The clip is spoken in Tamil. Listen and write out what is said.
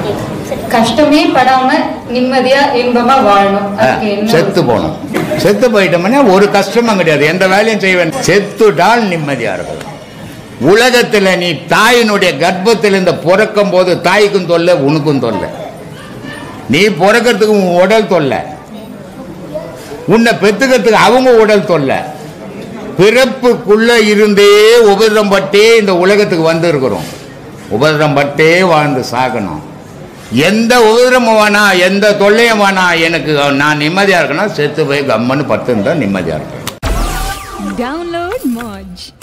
கஷ்டமே படாம நிம்மதியா இன்பமா வாழணும் ஆ, அதுக்கு என்ன செத்து போகணும் செத்து போயிட்டோம்னா ஒரு கஷ்டமும் கிடையாது எந்த வேலையும் செய்வேன் செத்துட்டால் நிம்மதியா இருக்கும் உலகத்துல நீ தாயினுடைய கர்ப்பத்தில் இந்த பிறக்கும் போது தாய்க்கும் தொல்லை உனக்கும் தொல்லை நீ பிறக்கிறதுக்கு உன் உடல் தொல்லை உன்னை பெத்துக்கிறதுக்கு அவங்க உடல் தொல்லை பிறப்புக்குள்ள இருந்தே உபதிரம் பட்டே இந்த உலகத்துக்கு வந்திருக்கிறோம் உபதிரம் பட்டே வாழ்ந்து சாகணும் எந்த உபதிரமும் வேணா எந்த தொல்லையும் வேணா எனக்கு நான் நிம்மதியா இருக்கணும் செத்து போய் கம்மன்னு பத்து இருந்தா நிம்மதியா இருக்கும் Download Moj.